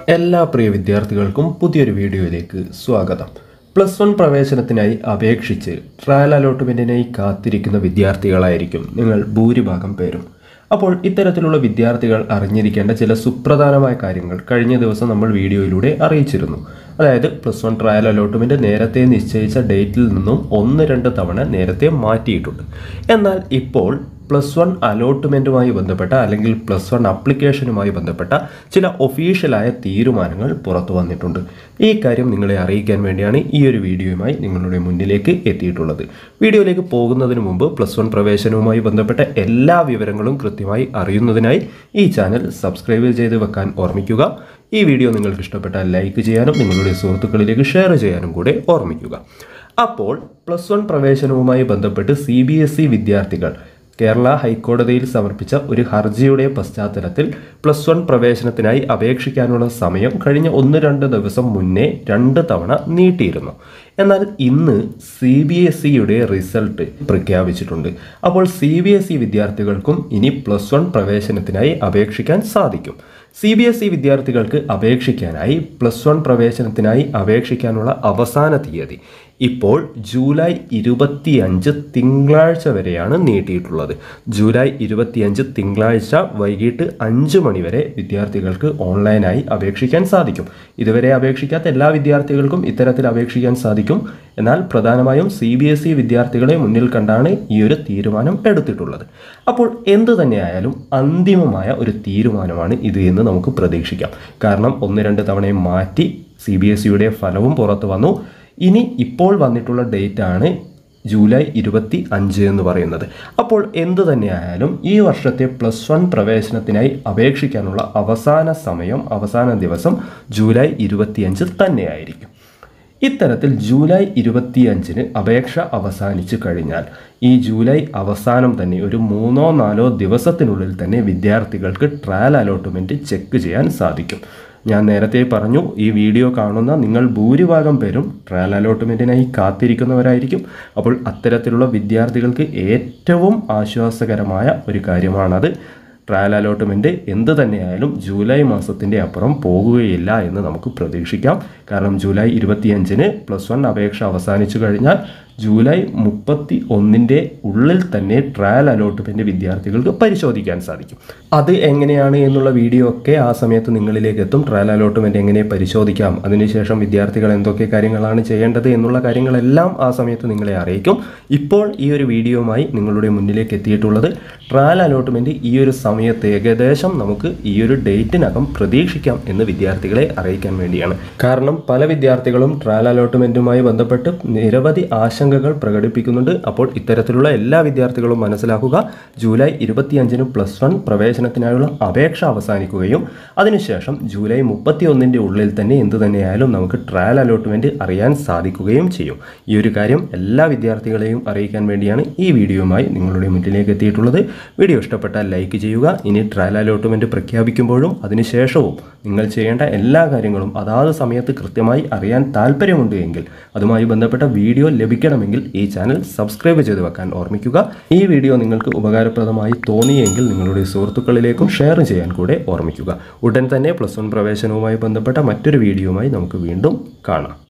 എല്ലാ പ്രിയ വിദ്യാർത്ഥികൾക്കും പുതിയൊരു വീഡിയോയിലേക്ക് സ്വാഗതം പ്ലസ് വൺ പ്രവേശനത്തിനായി അപേക്ഷിച്ച് ട്രയൽ അലോട്ട്മെൻറ്റിനായി കാത്തിരിക്കുന്ന വിദ്യാർത്ഥികളായിരിക്കും നിങ്ങൾ ഭൂരിഭാഗം പേരും അപ്പോൾ ഇത്തരത്തിലുള്ള വിദ്യാർത്ഥികൾ അറിഞ്ഞിരിക്കേണ്ട ചില സുപ്രധാനമായ കാര്യങ്ങൾ കഴിഞ്ഞ ദിവസം നമ്മൾ വീഡിയോയിലൂടെ അറിയിച്ചിരുന്നു അതായത് പ്ലസ് വൺ ട്രയൽ അലോട്ട്മെൻറ്റ് നേരത്തെ നിശ്ചയിച്ച ഡേറ്റിൽ നിന്നും ഒന്ന് രണ്ട് തവണ നേരത്തെ മാറ്റിയിട്ടുണ്ട് എന്നാൽ ഇപ്പോൾ പ്ലസ് വൺ അലോട്ട്മെൻറ്റുമായി ബന്ധപ്പെട്ട അല്ലെങ്കിൽ പ്ലസ് വൺ അപ്ലിക്കേഷനുമായി ബന്ധപ്പെട്ട ചില ഒഫീഷ്യലായ തീരുമാനങ്ങൾ പുറത്തു വന്നിട്ടുണ്ട് ഈ കാര്യം നിങ്ങളെ അറിയിക്കാൻ വേണ്ടിയാണ് ഈ ഒരു വീഡിയോയുമായി നിങ്ങളുടെ മുന്നിലേക്ക് എത്തിയിട്ടുള്ളത് വീഡിയോയിലേക്ക് പോകുന്നതിന് മുമ്പ് പ്ലസ് വൺ പ്രവേശനവുമായി ബന്ധപ്പെട്ട എല്ലാ വിവരങ്ങളും കൃത്യമായി അറിയുന്നതിനായി ഈ ചാനൽ സബ്സ്ക്രൈബ് ചെയ്ത് വെക്കാൻ ഓർമ്മിക്കുക ഈ വീഡിയോ നിങ്ങൾക്ക് ഇഷ്ടപ്പെട്ടാൽ ലൈക്ക് ചെയ്യാനും നിങ്ങളുടെ സുഹൃത്തുക്കളിലേക്ക് ഷെയർ ചെയ്യാനും കൂടെ ഓർമ്മിക്കുക അപ്പോൾ പ്ലസ് വൺ പ്രവേശനവുമായി ബന്ധപ്പെട്ട് സി ബി എസ് ഇ വിദ്യാർത്ഥികൾ കേരള ഹൈക്കോടതിയിൽ സമർപ്പിച്ച ഒരു ഹർജിയുടെ പശ്ചാത്തലത്തിൽ പ്ലസ് വൺ പ്രവേശനത്തിനായി അപേക്ഷിക്കാനുള്ള സമയം കഴിഞ്ഞ ഒന്ന് രണ്ട് ദിവസം മുന്നേ രണ്ട് തവണ നീട്ടിയിരുന്നു എന്നാൽ ഇന്ന് സി ബി എസ് ഇയുടെ റിസൾട്ട് പ്രഖ്യാപിച്ചിട്ടുണ്ട് അപ്പോൾ സി ബി എസ് ഇ വിദ്യാർത്ഥികൾക്കും ഇനി പ്ലസ് വൺ പ്രവേശനത്തിനായി അപേക്ഷിക്കാൻ സാധിക്കും സി ബി എസ് ഇ വിദ്യാർത്ഥികൾക്ക് അപേക്ഷിക്കാനായി പ്ലസ് വൺ പ്രവേശനത്തിനായി അപേക്ഷിക്കാനുള്ള അവസാന തീയതി ഇപ്പോൾ ജൂലൈ ഇരുപത്തിയഞ്ച് തിങ്കളാഴ്ച വരെയാണ് നീട്ടിയിട്ടുള്ളത് ജൂലൈ ഇരുപത്തിയഞ്ച് തിങ്കളാഴ്ച വൈകിട്ട് അഞ്ച് മണിവരെ വിദ്യാർത്ഥികൾക്ക് ഓൺലൈനായി അപേക്ഷിക്കാൻ സാധിക്കും ഇതുവരെ അപേക്ഷിക്കാത്ത എല്ലാ വിദ്യാർത്ഥികൾക്കും ഇത്തരത്തിൽ അപേക്ഷിക്കാൻ സാധിക്കും എന്നാൽ പ്രധാനമായും സി ബി എസ് ഇ വിദ്യാർത്ഥികളെ മുന്നിൽ കണ്ടാണ് ഈ ഒരു തീരുമാനം എടുത്തിട്ടുള്ളത് അപ്പോൾ എന്തു തന്നെയായാലും അന്തിമമായ ഒരു തീരുമാനമാണ് ഇത് എന്ന് നമുക്ക് പ്രതീക്ഷിക്കാം കാരണം ഒന്ന് രണ്ട് തവണയും മാറ്റി സി ബി എസ് സിയുടെ ഫലവും പുറത്തു വന്നു ഇനി ഇപ്പോൾ വന്നിട്ടുള്ള ഡേറ്റ് ആണ് ജൂലൈ ഇരുപത്തി അഞ്ച് എന്ന് പറയുന്നത് അപ്പോൾ എന്തു തന്നെയായാലും ഈ വർഷത്തെ പ്ലസ് വൺ പ്രവേശനത്തിനായി അപേക്ഷിക്കാനുള്ള അവസാന സമയം അവസാന ദിവസം ജൂലൈ ഇരുപത്തിയഞ്ച് തന്നെയായിരിക്കും ഇത്തരത്തിൽ ജൂലൈ ഇരുപത്തിയഞ്ചിന് അപേക്ഷ അവസാനിച്ചു കഴിഞ്ഞാൽ ഈ ജൂലൈ അവസാനം തന്നെ ഒരു മൂന്നോ നാലോ ദിവസത്തിനുള്ളിൽ തന്നെ വിദ്യാർത്ഥികൾക്ക് ട്രയൽ അലോട്ട്മെൻറ്റ് ചെക്ക് ചെയ്യാൻ സാധിക്കും ഞാൻ നേരത്തെ പറഞ്ഞു ഈ വീഡിയോ കാണുന്ന നിങ്ങൾ ഭൂരിഭാഗം പേരും ട്രയൽ അലോട്ട്മെൻറ്റിനായി കാത്തിരിക്കുന്നവരായിരിക്കും അപ്പോൾ അത്തരത്തിലുള്ള വിദ്യാർത്ഥികൾക്ക് ഏറ്റവും ആശ്വാസകരമായ ഒരു കാര്യമാണത് ട്രയൽ അലോട്ട്മെൻറ്റ് എന്ത് തന്നെയായാലും ജൂലൈ മാസത്തിൻ്റെ അപ്പുറം പോകുകയില്ല എന്ന് നമുക്ക് പ്രതീക്ഷിക്കാം കാരണം ജൂലൈ ഇരുപത്തിയഞ്ചിന് പ്ലസ് വൺ അപേക്ഷ അവസാനിച്ചു കഴിഞ്ഞാൽ ജൂലൈ മുപ്പത്തി ഒന്നിൻ്റെ ഉള്ളിൽ തന്നെ ട്രയൽ അലോട്ട്മെൻറ്റ് വിദ്യാർത്ഥികൾക്ക് പരിശോധിക്കാൻ സാധിക്കും അത് എങ്ങനെയാണ് എന്നുള്ള വീഡിയോ ഒക്കെ ആ സമയത്ത് നിങ്ങളിലേക്ക് എത്തും ട്രയൽ അലോട്ട്മെൻറ്റ് എങ്ങനെ പരിശോധിക്കാം അതിനുശേഷം വിദ്യാർത്ഥികൾ എന്തൊക്കെ കാര്യങ്ങളാണ് ചെയ്യേണ്ടത് എന്നുള്ള കാര്യങ്ങളെല്ലാം ആ സമയത്ത് നിങ്ങളെ അറിയിക്കും ഇപ്പോൾ ഈ ഒരു വീഡിയോയുമായി നിങ്ങളുടെ മുന്നിലേക്ക് എത്തിയിട്ടുള്ളത് ട്രയൽ അലോട്ട്മെൻറ്റ് ഈ ഒരു സമയത്ത് ഏകദേശം നമുക്ക് ഈ ഒരു ഡേറ്റിനകം പ്രതീക്ഷിക്കാം എന്ന് വിദ്യാർത്ഥികളെ അറിയിക്കാൻ വേണ്ടിയാണ് കാരണം പല വിദ്യാർത്ഥികളും ട്രയൽ അലോട്ട്മെൻറ്റുമായി ബന്ധപ്പെട്ട് നിരവധി ആശങ്കകൾ പ്രകടിപ്പിക്കുന്നുണ്ട് അപ്പോൾ ഇത്തരത്തിലുള്ള എല്ലാ വിദ്യാർത്ഥികളും മനസ്സിലാക്കുക ജൂലൈ ഇരുപത്തിയഞ്ചിന് പ്ലസ് വൺ പ്രവേശനത്തിനായുള്ള അപേക്ഷ അവസാനിക്കുകയും അതിനുശേഷം ജൂലൈ മുപ്പത്തി ഒന്നിൻ്റെ ഉള്ളിൽ തന്നെ എന്ത് തന്നെയായാലും നമുക്ക് ട്രയൽ അലോട്ട്മെൻറ്റ് അറിയാൻ സാധിക്കുകയും ചെയ്യും ഈ ഒരു കാര്യം എല്ലാ വിദ്യാർത്ഥികളെയും അറിയിക്കാൻ വേണ്ടിയാണ് ഈ വീഡിയോയുമായി നിങ്ങളുടെ മുന്നിലേക്ക് എത്തിയിട്ടുള്ളത് വീഡിയോ ഇഷ്ടപ്പെട്ടാൽ ലൈക്ക് ചെയ്യുക ഇനി ട്രയൽ അലോട്ട്മെൻറ്റ് പ്രഖ്യാപിക്കുമ്പോഴും അതിനുശേഷവും നിങ്ങൾ ചെയ്യേണ്ട എല്ലാ കാര്യങ്ങളും അതാത് സമയത്ത് കൃത്യമായി അറിയാൻ താല്പര്യമുണ്ട് എങ്കിൽ അതുമായി ബന്ധപ്പെട്ട വീഡിയോ ലഭിക്കണമെങ്കിൽ ഈ ചാനൽ സബ്സ്ക്രൈബ് ചെയ്ത് വെക്കാൻ ഓർമ്മിക്കുക ഈ വീഡിയോ നിങ്ങൾക്ക് ഉപകാരപ്രദമായി തോന്നിയെങ്കിൽ നിങ്ങളുടെ സുഹൃത്തുക്കളിലേക്കും ഷെയർ ചെയ്യാൻ കൂടെ ഓർമ്മിക്കുക ഉടൻ തന്നെ പ്ലസ് വൺ പ്രവേശനവുമായി ബന്ധപ്പെട്ട മറ്റൊരു വീഡിയോയുമായി നമുക്ക് വീണ്ടും കാണാം